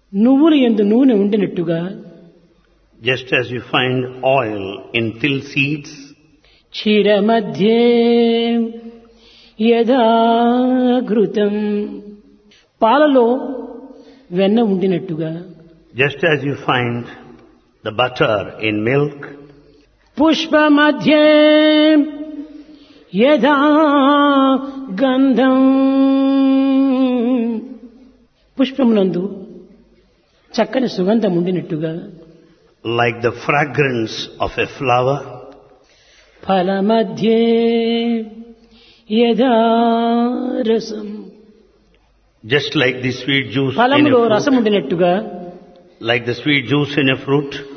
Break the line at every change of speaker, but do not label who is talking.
నువ్వుల ఎందు నూనె ఉండినట్టుగా
Just as you find oil in till seeds,
క్షీర మధ్యే యథాఘృతం పాలలో వెన్న ఉండినట్టుగా
just as you find the butter in milk,
Pushpa మధ్యే యథా గంధం పుష్పమునందు చక్కని సుగంధం ఉండినట్టుగా
like the fragrance of a flower,
ఫల మధ్యే యథా రసం
just like the sweet juice in
ఫలములో
a
రసం
fruit,
ఉండినట్టుగా
like the sweet juice in a fruit,